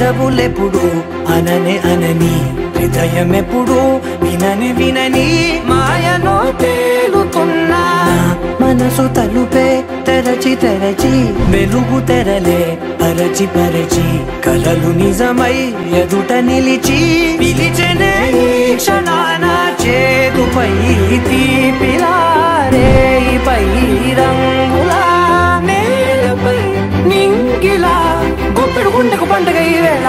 పెదవులెప్పుడు అననే అనని హృదయం ఎప్పుడు వినని వినని మాయలో తేలుతున్నా మనసు తలుపే తెరచి తెరచి వెలుగు తెరలే పరచి పరచి కలలు నిజమై ఎదుట నిలిచి పిలిచెనే ఈ క్షణాన చేతుపై తీపిలారే పై రంగులా నేలపై నింగిలా గుప్పెడు గుండెకు పండుగ ఈ వేళ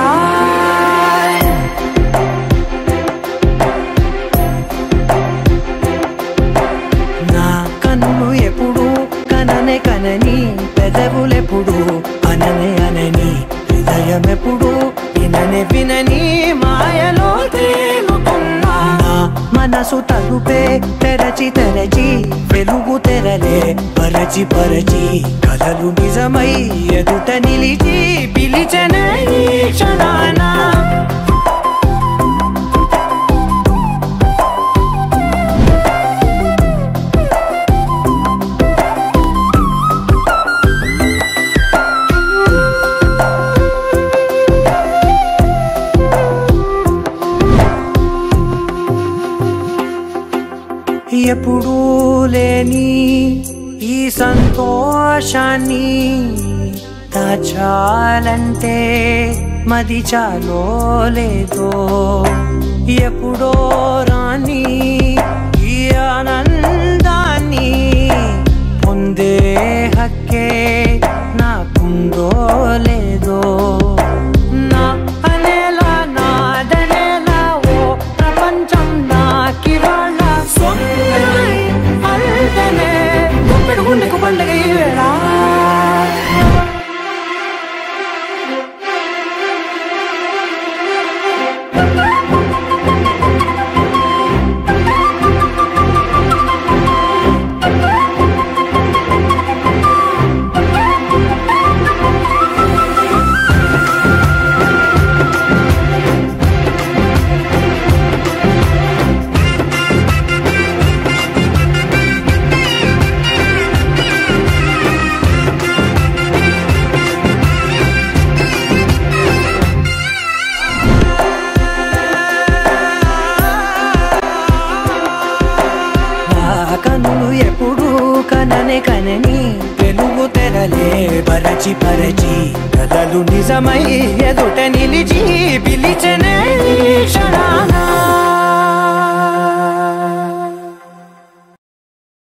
నా కన్ను ఎప్పుడు కననే కనని పెదవులెప్పుడు అననే అనని హృదయం ఎప్పుడు విననే వినని మాయలో తేలుతున్నా నా మనసు తలుపే తెరచి తెరచి వెలుగు తెరలే పరచి పరచి కలలు నిజమై ఎదుట నిలిచి పిలిచనే ఈ క్షణాన ఎప్పుడూ లేని ఈ సంతోషాన్ని దాచాలంటే మది చాలో లేదో ఎప్పుడో రాని ఈ ఆనందాన్ని పొందే హక్కే నాకుందో లేదో నా అనేలా నాదనేలా ఓ ప్రపంచం నాకివాళ్ళ సొంతమై అల్దనే గుప్పెడు గుండెకు పండుగ ఈ వేళ నా కనులు ఎప్పుడు కననే కనని వెలుగు తెరలే పరచి పరచి కథలు నిజమై ఎదుట నిలిచి పిలిచనే ఈ క్షణాన